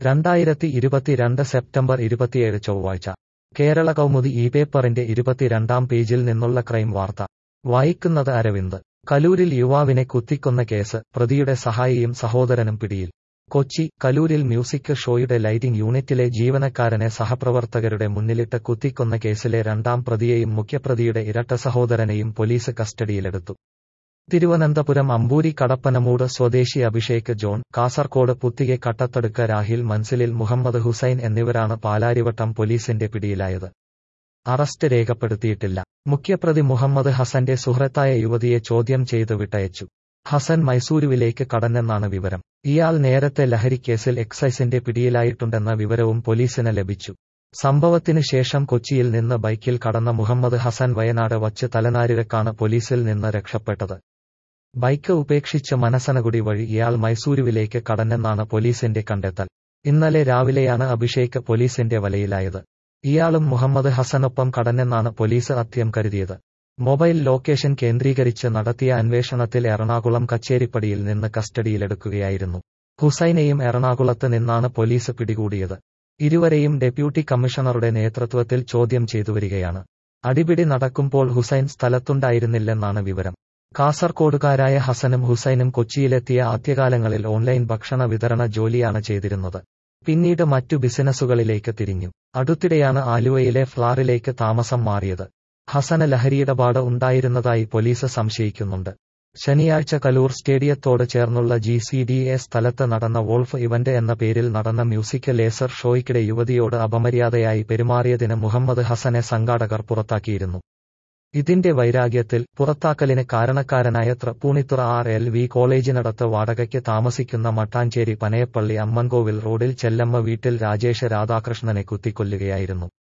രണ്ടായിരത്തി ഇരുപത്തിരണ്ട് സെപ്റ്റംബർ ഇരുപത്തിയേഴ് ചൊവ്വാഴ്ച കേരള കൗമുദി ഈ പേപ്പറിന്റെ ഇരുപത്തിരണ്ടാം പേജിൽ നിന്നുള്ള ക്രൈം വാർത്ത വായിക്കുന്നത് അരവിന്ദ് കലൂരിൽ യുവാവിനെ കുത്തിക്കൊന്ന കേസ് പ്രതിയുടെ സഹായിയും സഹോദരനും പിടിയിൽ കൊച്ചി കലൂരിൽ മ്യൂസിക് ഷോയുടെ ലൈറ്റിംഗ് യൂണിറ്റിലെ ജീവനക്കാരനെ സഹപ്രവർത്തകരുടെ മുന്നിലിട്ട് കുത്തിക്കൊന്ന കേസിലെ രണ്ടാം പ്രതിയെയും മുഖ്യപ്രതിയുടെ ഇരട്ട സഹോദരനെയും പോലീസ് കസ്റ്റഡിയിലെടുത്തു തിരുവനന്തപുരം അമ്പൂരി കടപ്പനമൂട് സ്വദേശി അഭിഷേക് ജോൺ കാസർകോട് പുത്തികെ കട്ടത്തടുക്ക രാഹിൽ മൻസിലിൽ മുഹമ്മദ് ഹുസൈൻ എന്നിവരാണ് പാലാരിവട്ടം പോലീസിന്റെ പിടിയിലായത് അറസ്റ്റ് രേഖപ്പെടുത്തിയിട്ടില്ല മുഖ്യപ്രതി മുഹമ്മദ് ഹസന്റെ സുഹൃത്തായ യുവതിയെ ചോദ്യം ചെയ്ത് വിട്ടയച്ചു ഹസൻ മൈസൂരുവിലേക്ക് കടന്നെന്നാണ് വിവരം ഇയാൾ നേരത്തെ ലഹരിക്കേസിൽ എക്സൈസിന്റെ പിടിയിലായിട്ടുണ്ടെന്ന വിവരവും പോലീസിന് ലഭിച്ചു സംഭവത്തിന് ശേഷം കൊച്ചിയിൽ നിന്ന് ബൈക്കിൽ കടന്ന മുഹമ്മദ് ഹസൻ വയനാട് വച്ച് തലനാരിഴക്കാണ് പോലീസിൽ നിന്ന് രക്ഷപ്പെട്ടത് ബൈക്ക് ഉപേക്ഷിച്ച് മനസനകുടി വഴി ഇയാൾ മൈസൂരുവിലേക്ക് കടന്നെന്നാണ് പോലീസിന്റെ കണ്ടെത്തൽ ഇന്നലെ രാവിലെയാണ് അഭിഷേക് പോലീസിന്റെ വലയിലായത് ഇയാളും മുഹമ്മദ് ഹസനൊപ്പം കടന്നെന്നാണ് പോലീസ് അത്യം കരുതിയത് മൊബൈൽ ലൊക്കേഷൻ കേന്ദ്രീകരിച്ച് നടത്തിയ അന്വേഷണത്തിൽ എറണാകുളം കച്ചേരിപ്പടിയിൽ നിന്ന് കസ്റ്റഡിയിലെടുക്കുകയായിരുന്നു ഹുസൈനെയും എറണാകുളത്ത് നിന്നാണ് പോലീസ് പിടികൂടിയത് ഇരുവരെയും ഡെപ്യൂട്ടി കമ്മീഷണറുടെ നേതൃത്വത്തിൽ ചോദ്യം ചെയ്തുവരികയാണ് അടിപിടി നടക്കുമ്പോൾ ഹുസൈൻ സ്ഥലത്തുണ്ടായിരുന്നില്ലെന്നാണ് വിവരം കാസർകോടുകാരായ ഹസനും ഹുസൈനും കൊച്ചിയിലെത്തിയ ആദ്യകാലങ്ങളിൽ ഓൺലൈൻ ഭക്ഷണ വിതരണ ജോലിയാണ് ചെയ്തിരുന്നത് പിന്നീട് മറ്റു ബിസിനസ്സുകളിലേക്ക് തിരിഞ്ഞു അടുത്തിടെയാണ് ആലുവയിലെ ഫ്ളാറിലേക്ക് താമസം മാറിയത് ഹസന് ലഹരിയിടപാട് ഉണ്ടായിരുന്നതായി പോലീസ് സംശയിക്കുന്നുണ്ട് ശനിയാഴ്ച കലൂർ സ്റ്റേഡിയത്തോട് ചേർന്നുള്ള ജി സി ഡി എ സ്ഥലത്ത് നടന്ന വോൾഫ് ഇവന്റ് എന്ന പേരിൽ നടന്ന മ്യൂസിക് ലേസർ ഷോയ്ക്കിടെ യുവതിയോട് അപമര്യാദയായി പെരുമാറിയതിന് മുഹമ്മദ് ഹസനെ സംഘാടകർ പുറത്താക്കിയിരുന്നു ഇതിന്റെ വൈരാഗ്യത്തിൽ പുറത്താക്കലിന് കാരണക്കാരനായ തൃപ്പൂണിത്തുറ ആർ എൽ വി കോളേജിനടുത്ത് വാടകയ്ക്ക് താമസിക്കുന്ന മട്ടാഞ്ചേരി പനയപ്പള്ളി അമ്മൻകോവിൽ റോഡിൽ ചെല്ലമ്മ വീട്ടിൽ രാജേഷ് രാധാകൃഷ്ണനെ കുത്തിക്കൊല്ലുകയായിരുന്നു